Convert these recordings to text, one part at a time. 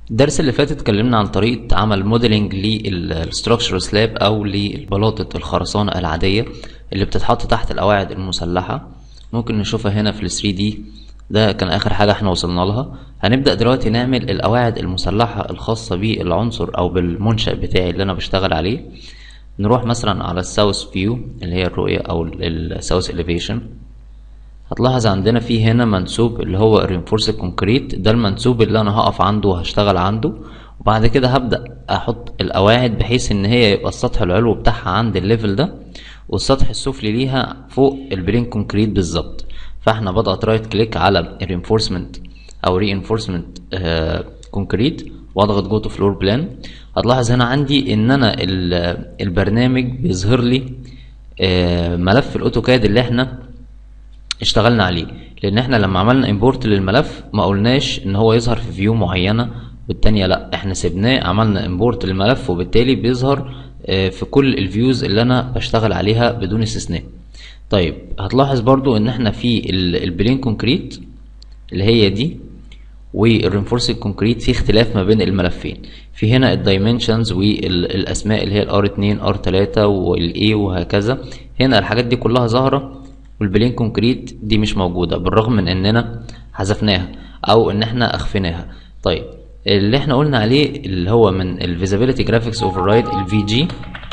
الدرس اللي فات اتكلمنا عن طريقة عمل موديلنج للستراكشر سلاب او للبلاطة الخرسانة العادية اللي بتتحط تحت القواعد المسلحة ممكن نشوفها هنا في ال 3 دي ده كان اخر حاجة احنا وصلنا لها هنبدأ دلوقتي نعمل القواعد المسلحة الخاصة بالعنصر او بالمنشأ بتاعي اللي انا بشتغل عليه نروح مثلا على الساوث فيو اللي هي الرؤية او الساوث elevation هتلاحظ عندنا في هنا منسوب اللي هو الرينفورس كونكريت ده المنسوب اللي انا هقف عنده وهشتغل عنده وبعد كده هبدأ احط القواعد بحيث ان هي يبقى السطح العلوي بتاعها عند الليفل ده والسطح السفلي ليها فوق البلين كونكريت بالظبط فاحنا بضغط رايت كليك على الرينفورسمنت او رينفورسمنت كونكريت واضغط جو تو فلور بلان هتلاحظ هنا عندي ان انا البرنامج بيظهر لي آه ملف الاوتوكاد اللي احنا اشتغلنا عليه لان احنا لما عملنا امبورت للملف ما قلناش ان هو يظهر في فيو معينه والتانية لا احنا سيبناه عملنا امبورت للملف وبالتالي بيظهر في كل الفيوز اللي انا بشتغل عليها بدون استثناء طيب هتلاحظ برضو ان احنا في البلين كونكريت اللي هي دي والرينفورس كونكريت في اختلاف ما بين الملفين في هنا الدايمنشنز والاسماء اللي هي الار 2 ار 3 والاي وهكذا هنا الحاجات دي كلها ظاهره والبلين كونكريت دي مش موجودة بالرغم من اننا حذفناها او ان احنا اخفيناها طيب اللي احنا قلنا عليه اللي هو من الفيزابيليتي جرافيكس اوفررايد الفي جي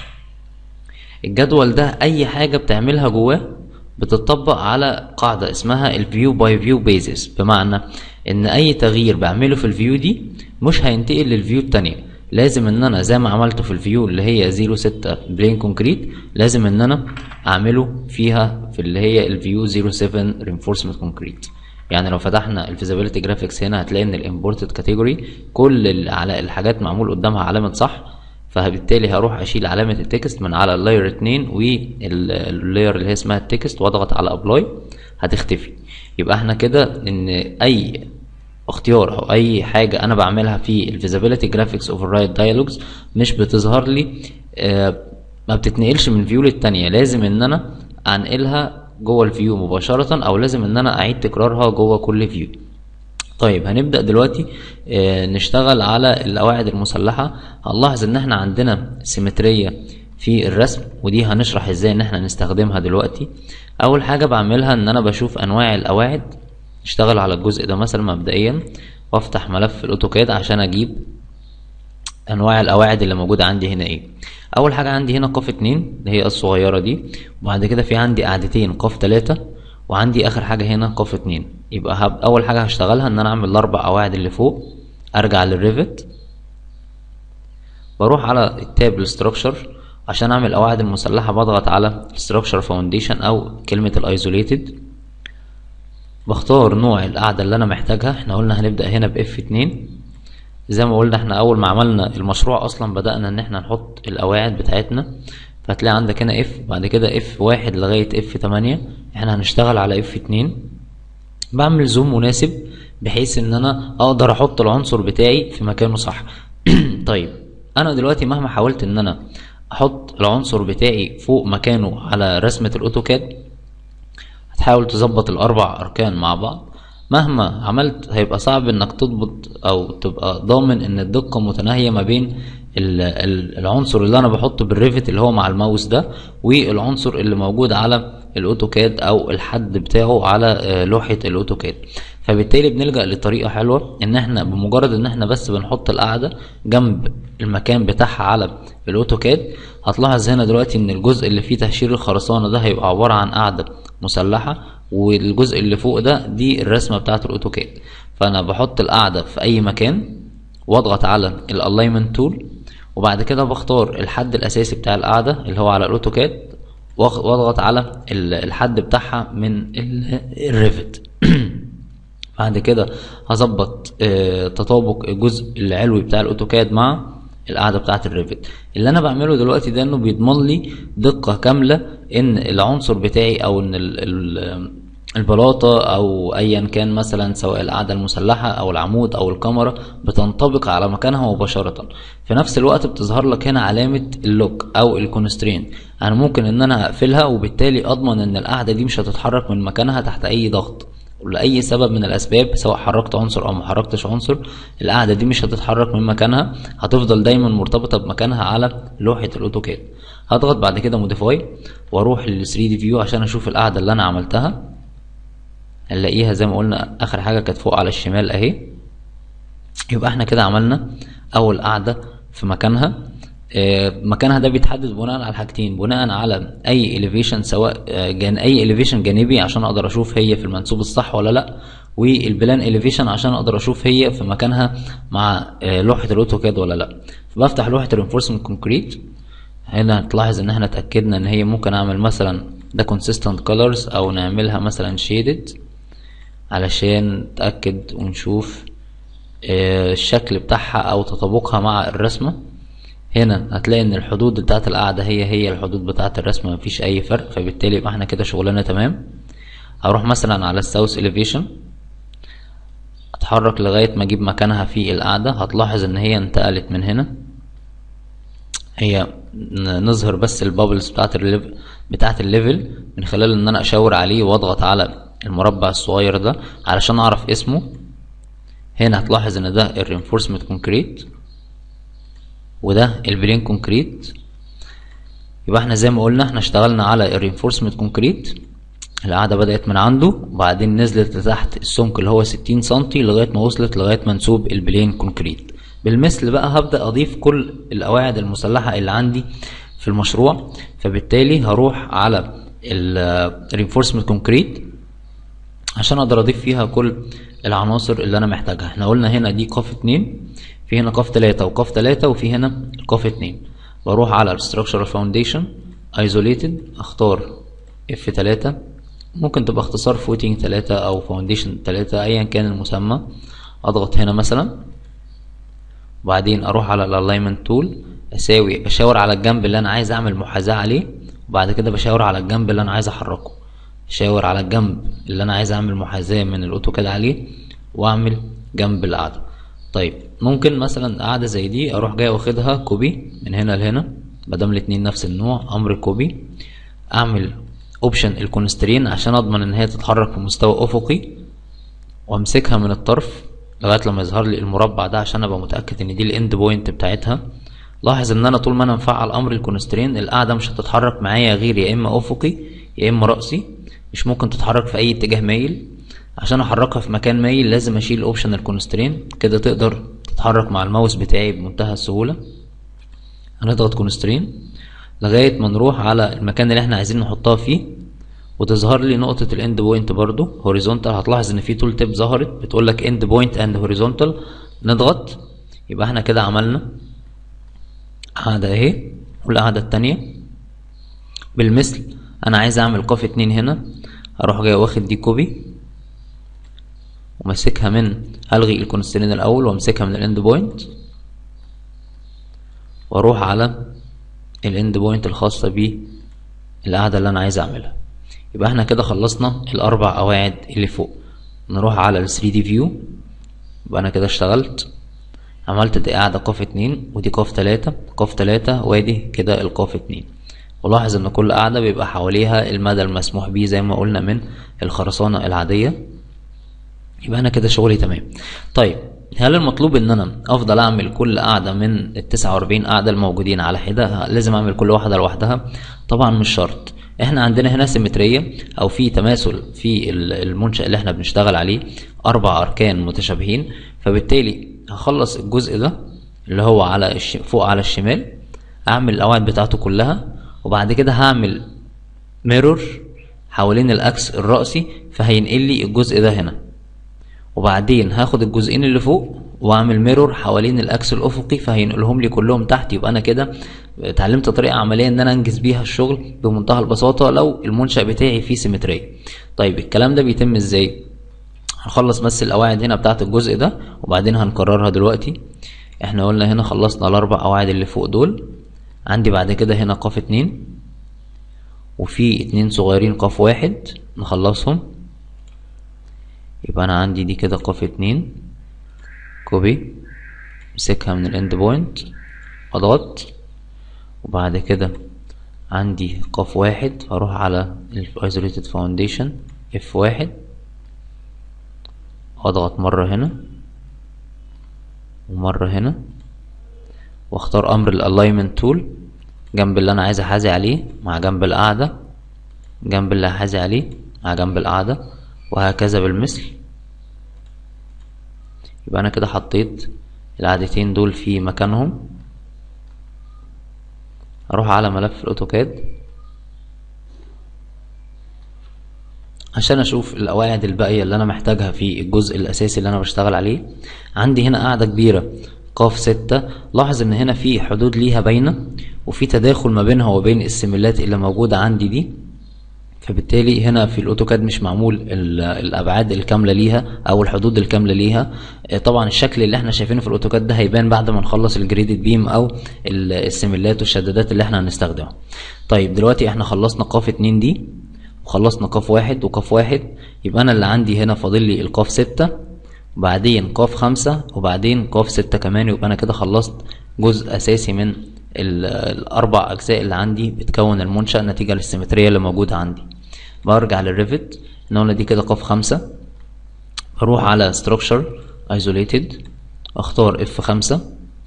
الجدول ده اي حاجة بتعملها جواه بتطبق على قاعدة اسمها الفيو باي فيو بيزس بمعنى ان اي تغيير بعمله في الفيو دي مش هينتقل للفيو التانية لازم ان انا زي ما عملته في الفيو اللي هي 06 بلين كونكريت لازم ان انا اعمله فيها في اللي هي الفيو 07 رينفورسمنت كونكريت يعني لو فتحنا الفيزابيلتي جرافيكس هنا هتلاقي ان الامبورتد كاتيجوري كل على الحاجات معمول قدامها علامه صح فبالتالي هروح اشيل علامه التكست من على اللاير 2 واللاير اللي هي اسمها التكست واضغط على ابلاي هتختفي يبقى احنا كده ان اي اختيار او اي حاجه انا بعملها في الفيزابيلتي جرافيكس اوفررايد دايلوجز مش بتظهر لي آه ما بتتنقلش من فيو للتانية لازم ان انا انقلها جوه الفيو مباشرة او لازم ان انا اعيد تكرارها جوه كل فيو طيب هنبدأ دلوقتي آه نشتغل على القواعد المسلحة هنلاحظ ان احنا عندنا سيمترية في الرسم ودي هنشرح ازاي ان احنا نستخدمها دلوقتي اول حاجة بعملها ان انا بشوف انواع القواعد اشتغل على الجزء ده مثلا مبدئيا وافتح ملف الاوتوكاد عشان اجيب انواع القواعد اللي موجودة عندي هنا ايه اول حاجة عندي هنا قاف اتنين اللي هي الصغيرة دي وبعد كده في عندي قاعدتين قاف تلاتة وعندي اخر حاجة هنا قاف اتنين يبقى هب اول حاجة هشتغلها ان انا اعمل الاربع قواعد اللي فوق ارجع للريفت بروح على التاب الستراكشر عشان اعمل القواعد المسلحة بضغط على structure فاونديشن او كلمة الايزوليتد بختار نوع القاعدة اللي انا محتاجها احنا قلنا هنبدأ هنا باف اتنين زي ما قلنا احنا اول ما عملنا المشروع اصلا بدأنا ان احنا نحط القواعد بتاعتنا فهتلاقي عندك هنا اف بعد كده اف واحد لغاية اف تمانية احنا هنشتغل على اف اتنين بعمل زوم مناسب بحيث ان انا اقدر احط العنصر بتاعي في مكانه صح طيب انا دلوقتي مهما حاولت ان انا احط العنصر بتاعي فوق مكانه على رسمة الاوتوكاد هتحاول تظبط الاربع اركان مع بعض مهما عملت هيبقى صعب انك تضبط او تبقى ضامن ان الدقة متناهية ما بين العنصر اللي انا بحطه بالريفت اللي هو مع الماوس ده والعنصر اللي موجود على الاوتوكاد او الحد بتاعه على لوحة الاوتوكاد فبالتالي بنلجأ لطريقة حلوة ان احنا بمجرد ان احنا بس بنحط القاعدة جنب المكان بتاعها على الاوتوكاد هتلاحظ هنا دلوقتي ان الجزء اللي فيه تهشير الخرسانة ده هيبقى عبارة عن قاعدة مسلحة والجزء اللي فوق ده دي الرسمة بتاعة الاوتوكاد فانا بحط القاعدة في اي مكان واضغط على الالاينمنت تول وبعد كده بختار الحد الاساسي بتاع القاعدة اللي هو على الاوتوكاد واضغط على الحد بتاعها من الريفت بعد كده هظبط اه تطابق الجزء العلوي بتاع الاوتوكاد مع القاعده بتاعه الريفت اللي انا بعمله دلوقتي ده انه بيضمن لي دقه كامله ان العنصر بتاعي او ان ال ال البلاطة أو أيا كان مثلا سواء القاعدة المسلحة أو العمود أو الكاميرا بتنطبق على مكانها مباشرة في نفس الوقت بتظهر لك هنا علامة اللوك أو الكونسترين أنا ممكن إن أنا أقفلها وبالتالي أضمن إن القاعدة دي مش هتتحرك من مكانها تحت أي ضغط لاي سبب من الاسباب سواء حركت عنصر او ما حركتش عنصر القاعده دي مش هتتحرك من مكانها هتفضل دايما مرتبطه بمكانها على لوحه الاوتوكاد هضغط بعد كده موديفاي واروح لل 3 دي فيو عشان اشوف القاعده اللي انا عملتها هنلاقيها زي ما قلنا اخر حاجه كانت فوق على الشمال اهي يبقى احنا كده عملنا اول قاعده في مكانها آه، مكانها ده بيتحدد بناء على حاجتين بناء على اي elevation سواء آه، جان اي elevation جانبي عشان اقدر اشوف هي في المنسوب الصح ولا لا والبلان elevation عشان اقدر اشوف هي في مكانها مع آه، لوحه الاوتوكاد ولا لا فبفتح لوحه الرينفورسمنت كونكريت هنا هتلاحظ ان احنا اتاكدنا ان هي ممكن اعمل مثلا ده consistent colors او نعملها مثلا shaded علشان نتاكد ونشوف آه، الشكل بتاعها او تطابقها مع الرسمه هنا هتلاقي ان الحدود بتاعت القاعدة هي هي الحدود بتاعت الرسمة مفيش اي فرق فبالتالي يبقى احنا كده شغلنا تمام هروح مثلا على الساوث اليفيشن اتحرك لغاية ما اجيب مكانها في القاعدة هتلاحظ ان هي انتقلت من هنا هي ن- نظهر بس البابلز بتاعت الليفل بتاعت الليفل من خلال ان انا اشاور عليه واضغط على المربع الصغير ده علشان اعرف اسمه هنا هتلاحظ ان ده الرينفورسمنت كونكريت وده البلين كونكريت يبقى احنا زي ما قلنا احنا اشتغلنا على الرينفورسمنت كونكريت القاعدة بدأت من عنده وبعدين نزلت لتحت السمك اللي هو 60 سنتي لغاية ما وصلت لغاية منسوب البلين كونكريت بالمثل بقى هبدأ أضيف كل القواعد المسلحة اللي عندي في المشروع فبالتالي هروح على الرينفورسمنت كونكريت عشان اقدر اضيف فيها كل العناصر اللي انا محتاجها احنا قلنا هنا دي قاف اتنين في هنا قاف تلاتة وقاف تلاتة وفي هنا قاف اتنين بروح على الستراكشر فاونديشن ايزوليتد اختار اف تلاتة ممكن تبقى اختصار فوتينج تلاتة او فاونديشن تلاتة ايا كان المسمى اضغط هنا مثلا وبعدين اروح على الالاينمنت تول اساوي بشاور على الجنب اللي انا عايز اعمل محاذاة عليه وبعد كده بشاور على الجنب اللي انا عايز احركه شاور على الجنب اللي انا عايز اعمل محاذاة من الاوتوكاد عليه واعمل جنب القاعدة طيب ممكن مثلا قاعدة زي دي اروح جاي واخدها كوبي من هنا لهنا مادام الاتنين نفس النوع امر كوبي اعمل اوبشن الكونسترين عشان اضمن ان هي تتحرك في مستوى افقي وامسكها من الطرف لغايه لما يظهر لي المربع ده عشان ابقى متاكد ان دي الاند بوينت بتاعتها لاحظ ان انا طول ما انا مفعل امر الكونسترين القاعده مش هتتحرك معايا غير يا اما افقي يا اما راسي مش ممكن تتحرك في اي اتجاه مايل عشان احركها في مكان مايل لازم اشيل اوبشن الكونسترين كده تقدر تتحرك مع الماوس بتاعي بمنتهى السهوله هنضغط كونسترين لغايه ما نروح على المكان اللي احنا عايزين نحطها فيه وتظهر لي نقطة الاند بوينت برضو هوريزونتال هتلاحظ ان في تول تيب ظهرت بتقول لك اند بوينت اند هوريزونتال نضغط يبقى احنا كده عملنا قاعدة اهي والقاعدة التانية بالمثل انا عايز اعمل قاف اتنين هنا هروح جاي واخد دي كوبي وماسكها من هلغي الكونسترين الاول وامسكها من الاند بوينت واروح على الاند بوينت الخاصة بالقاعدة اللي انا عايز اعملها يبقى احنا كده خلصنا الاربع قواعد اللي فوق نروح على ال 3 دي فيو يبقى انا كده اشتغلت عملت دي قاعدة قاف اتنين ودي قاف تلاتة قاف تلاتة وادي كده القاف اتنين ولاحظ ان كل قاعدة بيبقى حواليها المدى المسموح بيه زي ما قلنا من الخرسانة العادية يبقى انا كده شغلي تمام طيب هل المطلوب ان انا افضل اعمل كل قاعده من ال 49 قاعده الموجودين على حده لازم اعمل كل واحده لوحدها طبعا مش شرط احنا عندنا هنا سيمتريه او في تماثل في المنشا اللي احنا بنشتغل عليه اربع اركان متشابهين فبالتالي هخلص الجزء ده اللي هو على الش... فوق على الشمال اعمل القواعد بتاعته كلها وبعد كده هعمل ميرور حوالين الاكس الرأسي فهينقل لي الجزء ده هنا وبعدين هاخد الجزئين اللي فوق واعمل ميرور حوالين الاكس الافقي فهينقلهم لي كلهم تحت يبقى انا كده اتعلمت طريقه عمليه ان انا انجز بيها الشغل بمنتهى البساطه لو المنشا بتاعي فيه سيمتريه طيب الكلام ده بيتم ازاي هنخلص بس القواعد هنا بتاعت الجزء ده وبعدين هنكررها دلوقتي احنا قلنا هنا خلصنا الاربع قواعد اللي فوق دول عندي بعد كده هنا قاف اتنين وفي اتنين صغيرين قاف واحد نخلصهم يبقى انا عندي دي كده قاف اتنين كوبي امسكها من الاند بوينت اضغط وبعد كده عندي قاف واحد هروح على الايزوليتد فاونديشن اف واحد واضغط مرة هنا ومرة هنا واختار امر الالاينمنت تول جنب اللي انا عايز احازي عليه مع جنب القاعدة جنب اللي هحازي عليه مع جنب القاعدة وهكذا بالمثل يبقى انا كده حطيت القاعدتين دول في مكانهم اروح على ملف الاوتوكاد عشان اشوف القواعد الباقية اللي انا محتاجها في الجزء الاساسي اللي انا بشتغل عليه عندي هنا قاعدة كبيرة قاف ستة لاحظ ان هنا في حدود ليها باينة وفي تداخل ما بينها وبين السيميلات اللي موجودة عندي دي فبالتالي هنا في الاوتوكاد مش معمول الابعاد الكامله ليها او الحدود الكامله ليها طبعا الشكل اللي احنا شايفينه في الاوتوكاد ده هيبان بعد ما نخلص الجريدد بيم او السيميلات والشدادات اللي احنا هنستخدمها طيب دلوقتي احنا خلصنا قاف اتنين دي وخلصنا قاف واحد وقاف واحد يبقى انا اللي عندي هنا فاضل لي القاف ستة وبعدين قاف خمسة وبعدين قاف ستة كمان يبقى انا كده خلصت جزء اساسي من الاربع اجزاء اللي عندي بتكون المنشأ نتيجة للسيمترية اللي موجودة عندي برجع للريفت قلنا دي كده قاف خمسة اروح على structure isolated اختار اف خمسة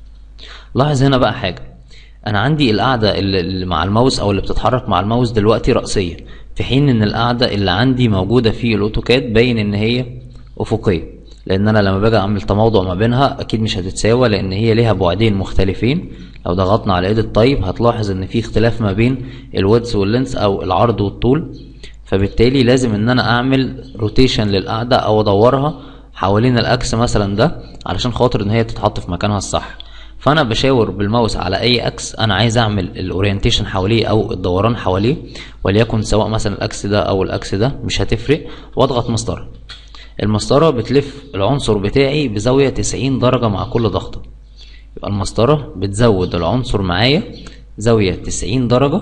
لاحظ هنا بقى حاجة انا عندي القاعدة اللي مع الماوس او اللي بتتحرك مع الماوس دلوقتي رأسية في حين ان القاعدة اللي عندي موجودة في الاوتوكاد باين ان هي افقية لان انا لما باجي اعمل تموضع ما بينها اكيد مش هتتساوى لان هي ليها بعدين مختلفين لو ضغطنا على ايد الطيب هتلاحظ ان في اختلاف ما بين الويدث واللينس او العرض والطول فبالتالي لازم ان انا اعمل روتيشن للقاعدة او ادورها حوالين الاكس مثلا ده علشان خاطر ان هي تتحط في مكانها الصح فانا بشاور بالماوس على اي اكس انا عايز اعمل الاورينتيشن حواليه او الدوران حواليه وليكن سواء مثلا الاكس ده او الاكس ده مش هتفرق واضغط مسطره المسطره بتلف العنصر بتاعي بزاويه 90 درجه مع كل ضغطه يبقى المسطره بتزود العنصر معايا زاويه 90 درجه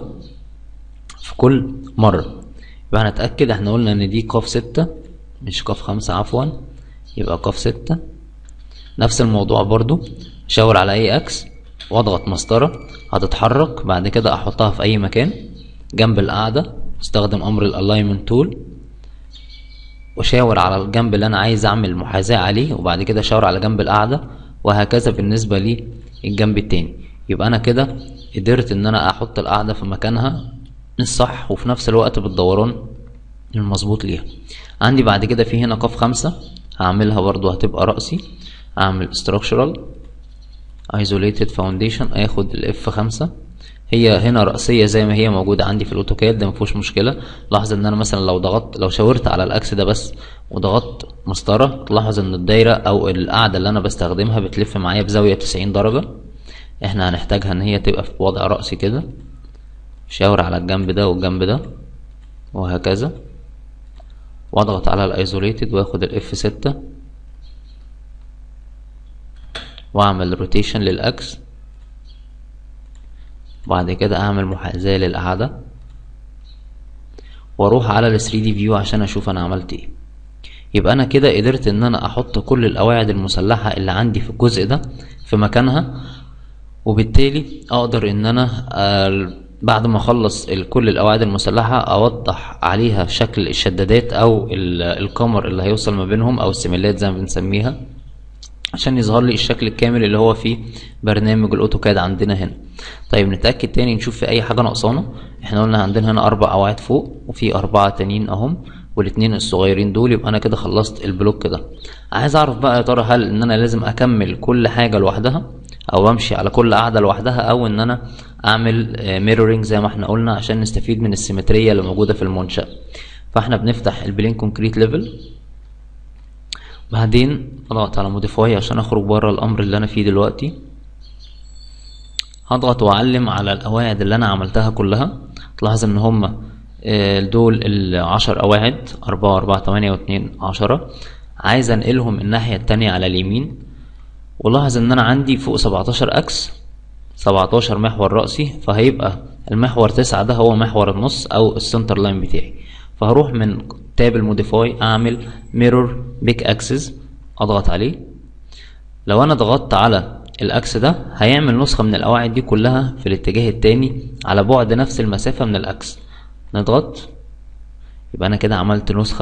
في كل مره يبقى هنتاكد احنا قلنا ان دي قاف ستة مش قاف خمسة عفوا يبقى قاف ستة نفس الموضوع برضو شاور على اي اكس واضغط مسطرة هتتحرك بعد كده احطها في اي مكان جنب القاعدة استخدم امر الالاينمنت تول وشاور على الجنب اللي انا عايز اعمل محاذاة عليه وبعد كده شاور على جنب القاعدة وهكذا بالنسبة للجنب التاني يبقى انا كده قدرت ان انا احط القاعدة في مكانها الصح وفي نفس الوقت بالدوران المظبوط ليها عندي بعد كده في هنا قاف خمسة هعملها برضو هتبقى رأسي اعمل structural isolated foundation اخد الاف خمسة هي هنا رأسية زي ما هي موجودة عندي في الاوتوكاد ده مفيهوش مشكلة لاحظ ان انا مثلا لو ضغطت لو شاورت على الاكس ده بس وضغطت مسطرة تلاحظ ان الدايرة او القاعدة اللي انا بستخدمها بتلف معايا بزاوية تسعين درجة احنا هنحتاجها ان هي تبقى في وضع رأسي كده شاور على الجنب ده والجنب ده وهكذا واضغط على الايزوليتد واخد الاف ستة واعمل روتيشن للاكس بعد كده اعمل محاذاة للقاعدة واروح على ال 3 دي فيو عشان اشوف انا عملت ايه يبقى انا كده قدرت ان انا احط كل القواعد المسلحة اللي عندي في الجزء ده في مكانها وبالتالي اقدر ان انا آه بعد ما اخلص كل القواعد المسلحة اوضح عليها شكل الشدادات او القمر اللي هيوصل ما بينهم او السيميلات زي ما بنسميها عشان يظهر لي الشكل الكامل اللي هو في برنامج الاوتوكاد عندنا هنا طيب نتاكد تاني نشوف في اي حاجه ناقصانا احنا قلنا عندنا هنا اربع قواعد فوق وفي اربعه تانيين اهم والاتنين الصغيرين دول يبقى انا كده خلصت البلوك ده عايز اعرف بقى يا ترى هل ان انا لازم اكمل كل حاجه لوحدها او امشي على كل قاعده لوحدها او ان انا اعمل ميرورنج زي ما احنا قلنا عشان نستفيد من السيمتريه اللي موجوده في المنشا فاحنا بنفتح البلين كونكريت ليفل بعدين اضغط على موديفاي عشان اخرج بره الامر اللي انا فيه دلوقتي هضغط واعلم على القواعد اللي انا عملتها كلها تلاحظ ان هما دول العشر قواعد اربعة اربعة تمانية واتنين عشرة عايز انقلهم الناحية التانية على اليمين ولاحظ ان انا عندي فوق سبعتاشر اكس سبعتاشر محور رأسي فهيبقى المحور تسعة ده هو محور النص او السنتر لاين بتاعي فهروح من تاب الموديفاي اعمل ميرور بيك اكسس اضغط عليه لو انا ضغطت على الاكس ده هيعمل نسخة من القواعد دي كلها في الاتجاه التاني على بعد نفس المسافة من الاكس نضغط يبقى انا كده عملت نسخة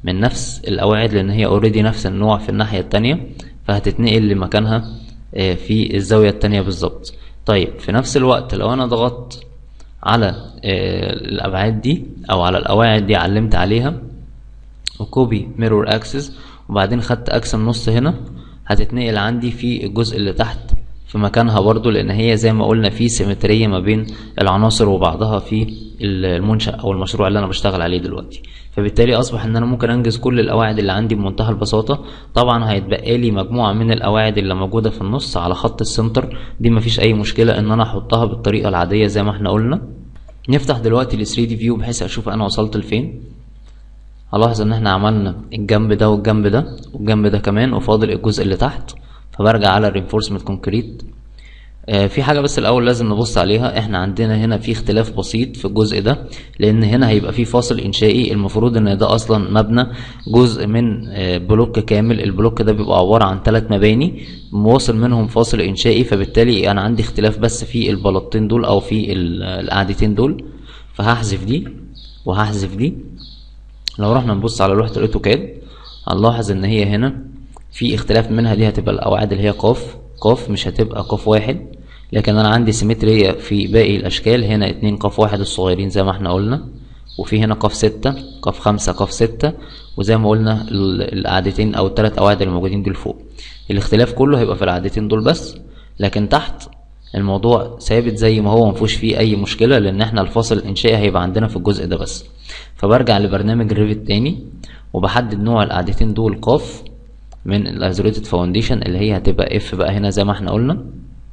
من نفس القواعد لان هي اوريدي نفس النوع في الناحية التانية فهتتنقل لمكانها آه، في الزاوية التانية بالظبط طيب في نفس الوقت لو انا ضغطت على آه، الابعاد دي او على القواعد دي علمت عليها وكوبي ميرور اكسس وبعدين خدت اكس النص هنا هتتنقل عندي في الجزء اللي تحت في مكانها برضو لان هي زي ما قلنا في سيمترية ما بين العناصر وبعضها في المنشأ او المشروع اللي انا بشتغل عليه دلوقتي فبالتالي اصبح ان انا ممكن انجز كل القواعد اللي عندي بمنتهى البساطة طبعا هيتبقى لي مجموعة من القواعد اللي موجودة في النص على خط السنتر دي مفيش اي مشكلة ان انا احطها بالطريقة العادية زي ما احنا قلنا نفتح دلوقتي ال 3 دي فيو بحيث اشوف انا وصلت لفين هلاحظ ان احنا عملنا الجنب ده والجنب ده والجنب ده كمان وفاضل الجزء اللي تحت فبرجع على الرينفورسمنت كونكريت آه في حاجة بس الأول لازم نبص عليها احنا عندنا هنا في اختلاف بسيط في الجزء ده لأن هنا هيبقى في فاصل إنشائي المفروض إن ده أصلا مبنى جزء من آه بلوك كامل البلوك ده بيبقى عبارة عن ثلاث مباني مواصل منهم فاصل إنشائي فبالتالي أنا عندي اختلاف بس في البلاطين دول أو في القعدتين دول فهحذف دي وهحذف دي لو رحنا نبص على لوحة الاوتوكاد هنلاحظ ان هي هنا في اختلاف منها دي هتبقى القواعد اللي هي قاف قاف مش هتبقى قاف واحد لكن انا عندي سيمترية في باقي الاشكال هنا اتنين قاف واحد الصغيرين زي ما احنا قلنا وفي هنا قاف ستة قاف خمسة قاف ستة وزي ما قلنا القعدتين او التلات قواعد اللي موجودين دول فوق الاختلاف كله هيبقى في القعدتين دول بس لكن تحت الموضوع ثابت زي ما هو مفيهوش فيه اي مشكله لان احنا الفاصل الانشائي هيبقى عندنا في الجزء ده بس فبرجع لبرنامج الريفت تاني وبحدد نوع القعدتين دول قاف من الايزوليتد فاونديشن اللي هي هتبقى اف بقى هنا زي ما احنا قلنا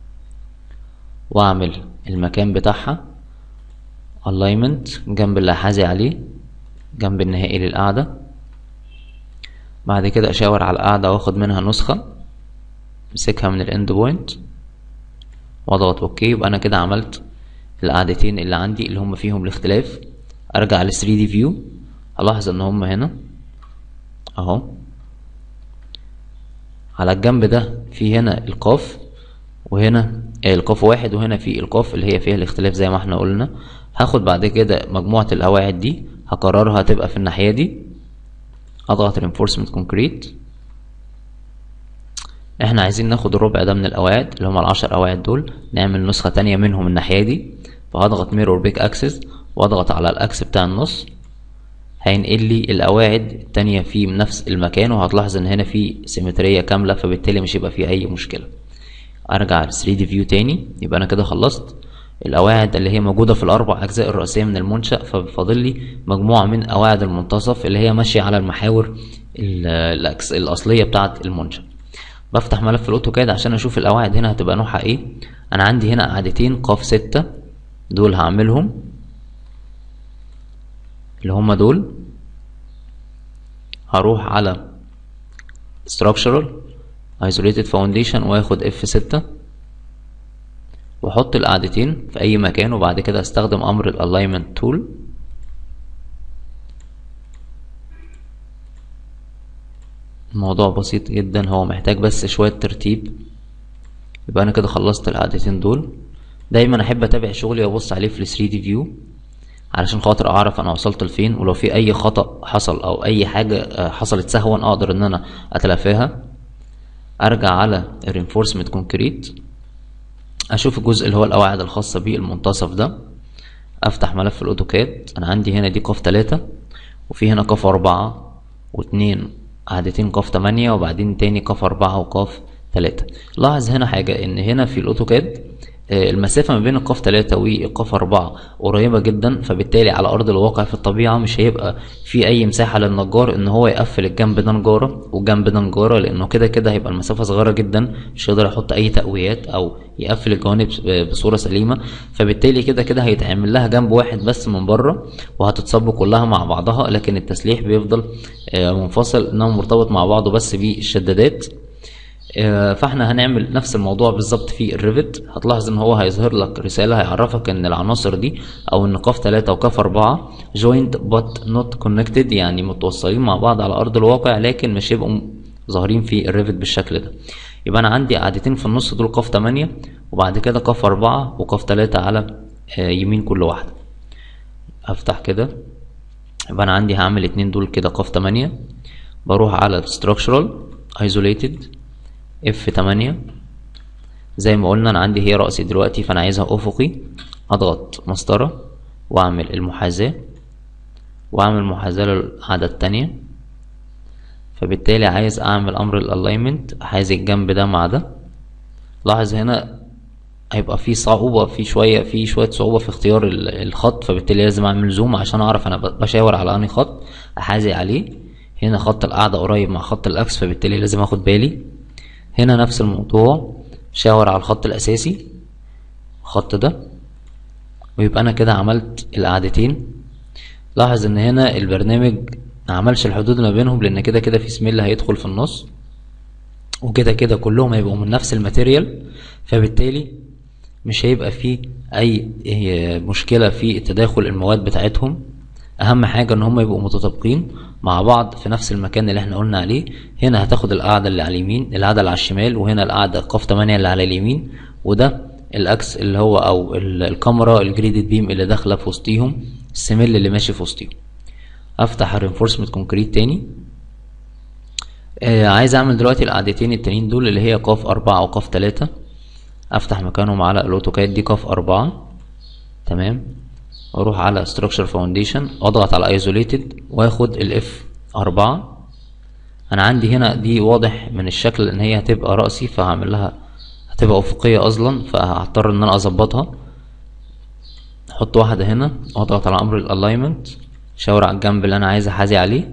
واعمل المكان بتاعها alignment جنب اللي هحازي عليه جنب النهائي للقاعدة بعد كده اشاور على القاعدة واخد منها نسخة امسكها من الاند بوينت واضغط اوكي يبقى انا كده عملت القعدتين اللي عندي اللي هم فيهم الاختلاف ارجع ل 3 دي فيو الاحظ ان هم هنا اهو على الجنب ده في هنا القاف وهنا القاف واحد وهنا في القاف اللي هي فيها الاختلاف زي ما احنا قلنا هاخد بعد كده مجموعة القواعد دي هكررها تبقى في الناحية دي اضغط reinforcement concrete احنا عايزين ناخد الربع ده من القواعد اللي هما العشر قواعد دول نعمل نسخة تانية منهم الناحية دي فهضغط ميرور بيك اكسس واضغط على الاكس بتاع النص هينقل لي القواعد التانية في نفس المكان وهتلاحظ ان هنا في سيمترية كاملة فبالتالي مش هيبقى في اي مشكلة ارجع ل 3 دي فيو تاني يبقى انا كده خلصت القواعد اللي هي موجودة في الأربع أجزاء الرئيسية من المنشأ فبفاضل لي مجموعة من قواعد المنتصف اللي هي ماشية على المحاور الأصلية بتاعة المنشأ بفتح ملف الاوتوكاد عشان اشوف القواعد هنا هتبقى نوعها ايه انا عندي هنا قاعدتين قاف ستة دول هعملهم اللي هما دول هروح على structural isolated foundation واخد اف ستة واحط القاعدتين في اي مكان وبعد كده استخدم امر الالاينمنت تول الموضوع بسيط جدا هو محتاج بس شوية ترتيب يبقى انا كده خلصت القعدتين دول دايما احب اتابع شغلي وابص عليه في ال 3 دي فيو علشان خاطر اعرف انا وصلت لفين ولو في اي خطأ حصل او اي حاجة حصلت سهوا اقدر ان انا اتلافاها ارجع على reinforcement concrete اشوف الجزء اللي هو القواعد الخاصة بالمنتصف ده افتح ملف الاوتوكاد انا عندي هنا دي قاف تلاتة وفي هنا قاف اربعة واتنين قعدتين قاف تمانية وبعدين تاني قاف أربعة وقاف تلاتة لاحظ هنا حاجة إن هنا في الأوتوكاد المسافة ما بين القاف تلاتة والقاف أربعة قريبة جدا فبالتالي على أرض الواقع في الطبيعة مش هيبقى في أي مساحة للنجار إن هو يقفل الجنب ده نجارة والجنب ده نجارة لأنه كده كده هيبقى المسافة صغيرة جدا مش هيقدر يحط أي تقويات أو يقفل الجوانب بصورة سليمة فبالتالي كده كده هيتعمل لها جنب واحد بس من بره وهتتصب كلها مع بعضها لكن التسليح بيفضل منفصل إنه مرتبط مع بعضه بس بالشدادات فاحنا هنعمل نفس الموضوع بالظبط في الريفت هتلاحظ ان هو هيظهر لك رسالة هيعرفك ان العناصر دي او ان قاف 3 وقاف 4 joined but not connected يعني متوصلين مع بعض على ارض الواقع لكن مش هيبقوا ظاهرين في الريفت بالشكل ده يبقى انا عندي قاعدتين في النص دول قاف 8 وبعد كده قاف 4 وقاف 3 على يمين كل واحدة افتح كده يبقى انا عندي هعمل اتنين دول كده قاف تمانية بروح على structural isolated اف تمانية زي ما قلنا انا عندي هي رأسي دلوقتي فانا عايزها افقي اضغط مسطرة واعمل المحاذاة واعمل محاذاة للقاعدة التانية فبالتالي عايز اعمل امر الالاينمنت عايز الجنب ده مع ده لاحظ هنا هيبقى في صعوبة في شوية في شوية صعوبة في اختيار ال- الخط فبالتالي لازم اعمل زوم عشان اعرف انا ب- بشاور على انهي خط احاذي عليه هنا خط القاعدة قريب مع خط الاكس فبالتالي لازم اخد بالي هنا نفس الموضوع شاور على الخط الاساسي الخط ده ويبقى انا كده عملت القعدتين لاحظ ان هنا البرنامج ما عملش الحدود ما بينهم لان كده كده في سميل هيدخل في النص وكده كده كلهم هيبقوا من نفس الماتيريال فبالتالي مش هيبقى فيه اي هي مشكلة في تداخل المواد بتاعتهم اهم حاجة ان هم يبقوا متطابقين مع بعض في نفس المكان اللي احنا قلنا عليه هنا هتاخد القاعدة اللي على اليمين القاعدة اللي على الشمال وهنا القاعدة قاف 8 اللي على اليمين وده الاكس اللي هو او ال- الكاميرا الجريدد بيم اللي داخلة في وسطيهم السميل اللي ماشي في وسطيهم افتح الرينفورسمنت كونكريت تاني آه عايز اعمل دلوقتي القعدتين التانيين دول اللي هي قاف اربعة وقاف تلاتة افتح مكانهم على الاوتوكاد دي قاف اربعة تمام واروح على structure foundation واضغط على isolated واخد الاف اربعة انا عندي هنا دي واضح من الشكل ان هي هتبقى رأسي فهعمل لها هتبقى افقية اصلا فهضطر ان انا اظبطها احط واحدة هنا واضغط على امر الالاينمنت شاور على الجنب اللي انا عايز احاذي عليه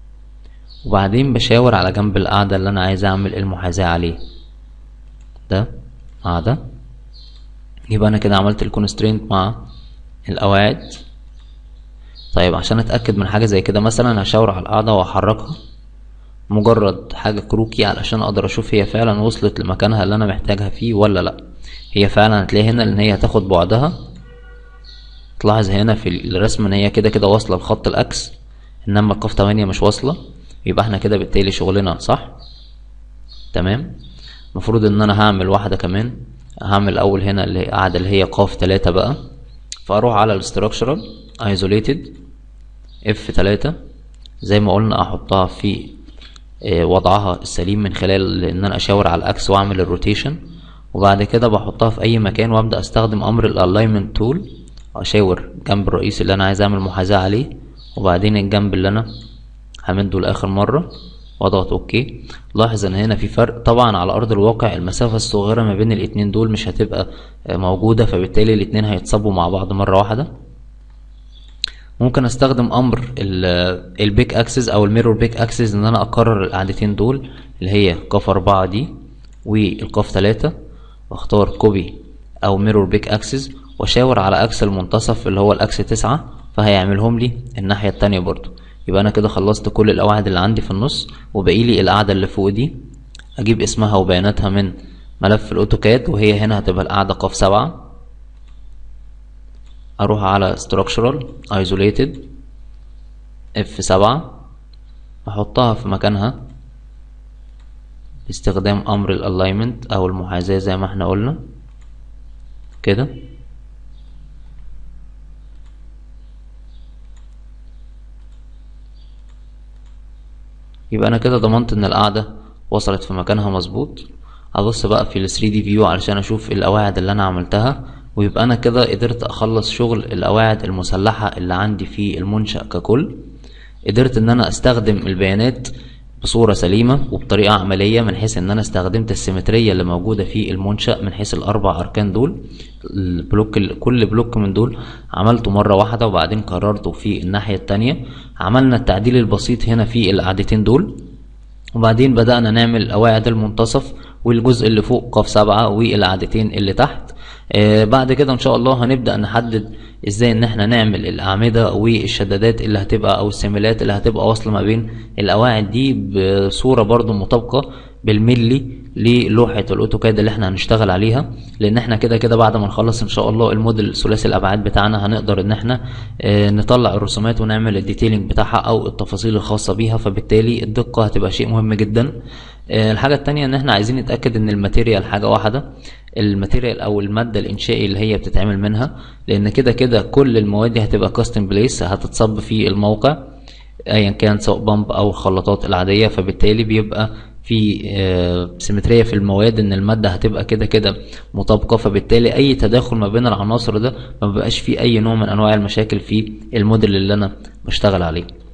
وبعدين بشاور على جنب القاعدة اللي انا عايز اعمل المحاذاة عليه ده مع ده يبقى انا كده عملت الكونسترينت مع القواعد طيب عشان اتاكد من حاجه زي كده مثلا هشاور على القاعده واحركها مجرد حاجه كروكي علشان اقدر اشوف هي فعلا وصلت لمكانها اللي انا محتاجها فيه ولا لا هي فعلا هتلاقي هنا ان هي هتاخد بعدها تلاحظ هنا في الرسم ان هي كده كده واصله لخط الاكس انما القاف 8 مش واصله يبقى احنا كده بالتالي شغلنا صح تمام المفروض ان انا هعمل واحده كمان هعمل اول هنا اللي هي قاعده اللي هي قاف 3 بقى فاروح على الاستراكشرال ايزوليتد اف 3 زي ما قلنا احطها في آه، وضعها السليم من خلال ان انا اشاور على الاكس واعمل الروتيشن وبعد كده بحطها في اي مكان وابدا استخدم امر الالاينمنت تول اشاور الجنب الرئيسي اللي انا عايز اعمل محاذاه عليه وبعدين الجنب اللي انا همده لاخر مره واضغط اوكي لاحظ ان هنا في فرق طبعا على ارض الواقع المسافه الصغيره ما بين الاتنين دول مش هتبقى آه، موجوده فبالتالي الاتنين هيتصبوا مع بعض مره واحده ممكن استخدم امر البيك اكسس او الميرور بيك اكسس ان انا اكرر القعدتين دول اللي هي قاف اربعة دي والقاف تلاتة واختار كوبي او ميرور بيك اكسس واشاور على اكس المنتصف اللي هو الاكس تسعة فهيعملهم لي الناحية التانية برضو يبقى انا كده خلصت كل القواعد اللي عندي في النص وبقي لي القاعدة اللي فوق دي اجيب اسمها وبياناتها من ملف الاوتوكاد وهي هنا هتبقى القاعدة قاف سبعة اروح على structural isolated F7 احطها في مكانها باستخدام امر الالاينمنت او المحاذاة زي ما احنا قلنا كده يبقى انا كده ضمنت ان القاعدة وصلت في مكانها مظبوط ابص بقى في ال 3 دي فيو علشان اشوف القواعد اللي انا عملتها ويبقى انا كده قدرت اخلص شغل القواعد المسلحة اللي عندي في المنشأ ككل قدرت ان انا استخدم البيانات بصورة سليمة وبطريقة عملية من حيث ان انا استخدمت السيمترية اللي موجودة في المنشأ من حيث الاربع اركان دول البلوك كل بلوك من دول عملته مرة واحدة وبعدين قررته في الناحية التانية عملنا التعديل البسيط هنا في القعدتين دول وبعدين بدأنا نعمل قواعد المنتصف والجزء اللي فوق قاف سبعة والقعدتين اللي تحت آه بعد كده ان شاء الله هنبدأ نحدد ازاي ان احنا نعمل الاعمدة والشدادات اللي هتبقى او السيميلات اللي هتبقى واصلة ما بين القواعد دي بصورة برضو مطابقة بالملي للوحة الاوتوكاد اللي احنا هنشتغل عليها لان احنا كده كده بعد ما نخلص ان شاء الله الموديل ثلاثي الابعاد بتاعنا هنقدر ان احنا اه نطلع الرسومات ونعمل الديتيلنج بتاعها او التفاصيل الخاصة بيها فبالتالي الدقة هتبقى شيء مهم جدا اه الحاجة التانية ان احنا عايزين نتأكد ان الماتيريال حاجة واحدة الماتيريال او الماده الانشائي اللي هي بتتعمل منها لان كده كده كل المواد دي هتبقى كاستم بليس هتتصب في الموقع ايا كان سواء بامب او الخلاطات العاديه فبالتالي بيبقى في آه، سيمترية في المواد ان المادة هتبقى كده كده مطابقة فبالتالي اي تداخل ما بين العناصر ده ما بيبقاش فيه اي نوع من انواع المشاكل في الموديل اللي انا بشتغل عليه